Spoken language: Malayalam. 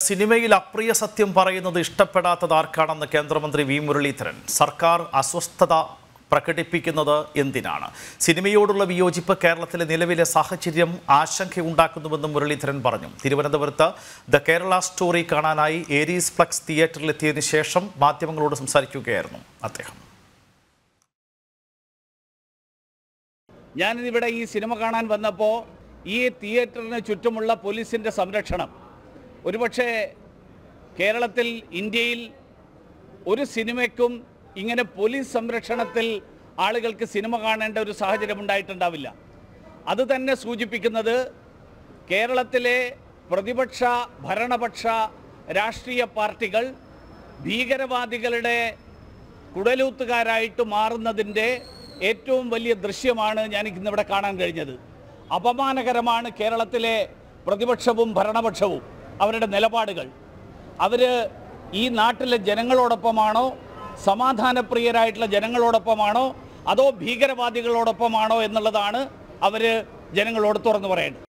സിനിമയിൽ അപ്രിയ സത്യം പറയുന്നത് ഇഷ്ടപ്പെടാത്തത് ആർക്കാണെന്ന് കേന്ദ്രമന്ത്രി വി മുരളീധരൻ സർക്കാർ അസ്വസ്ഥത പ്രകടിപ്പിക്കുന്നത് എന്തിനാണ് സിനിമയോടുള്ള വിയോജിപ്പ് കേരളത്തിലെ നിലവിലെ സാഹചര്യം ആശങ്കയുണ്ടാക്കുന്നുവെന്നും മുരളീധരൻ പറഞ്ഞു തിരുവനന്തപുരത്ത് ദ കേരള സ്റ്റോറി കാണാനായി ഏരീസ് ഫ്ലക്സ് തിയേറ്ററിലെത്തിയതിനു ശേഷം മാധ്യമങ്ങളോട് സംസാരിക്കുകയായിരുന്നു അദ്ദേഹം ഞാനിവിടെ ഈ സിനിമ കാണാൻ വന്നപ്പോൾ ഈ തിയേറ്ററിന് ചുറ്റുമുള്ള പോലീസിൻ്റെ സംരക്ഷണം ഒരുപക്ഷെ കേരളത്തിൽ ഇന്ത്യയിൽ ഒരു സിനിമയ്ക്കും ഇങ്ങനെ പോലീസ് സംരക്ഷണത്തിൽ ആളുകൾക്ക് സിനിമ കാണേണ്ട ഒരു സാഹചര്യം ഉണ്ടായിട്ടുണ്ടാവില്ല അത് തന്നെ സൂചിപ്പിക്കുന്നത് കേരളത്തിലെ പ്രതിപക്ഷ ഭരണപക്ഷ രാഷ്ട്രീയ പാർട്ടികൾ ഭീകരവാദികളുടെ കുടലൂത്തുകാരായിട്ട് മാറുന്നതിൻ്റെ ഏറ്റവും വലിയ ദൃശ്യമാണ് ഞാൻ ഇന്നിവിടെ കാണാൻ കഴിഞ്ഞത് അപമാനകരമാണ് കേരളത്തിലെ പ്രതിപക്ഷവും ഭരണപക്ഷവും അവരുടെ നിലപാടുകൾ അവർ ഈ നാട്ടിലെ ജനങ്ങളോടൊപ്പമാണോ സമാധാനപ്രിയരായിട്ടുള്ള ജനങ്ങളോടൊപ്പമാണോ അതോ ഭീകരവാദികളോടൊപ്പമാണോ എന്നുള്ളതാണ് അവർ ജനങ്ങളോട് തുറന്നു പറയേണ്ടത്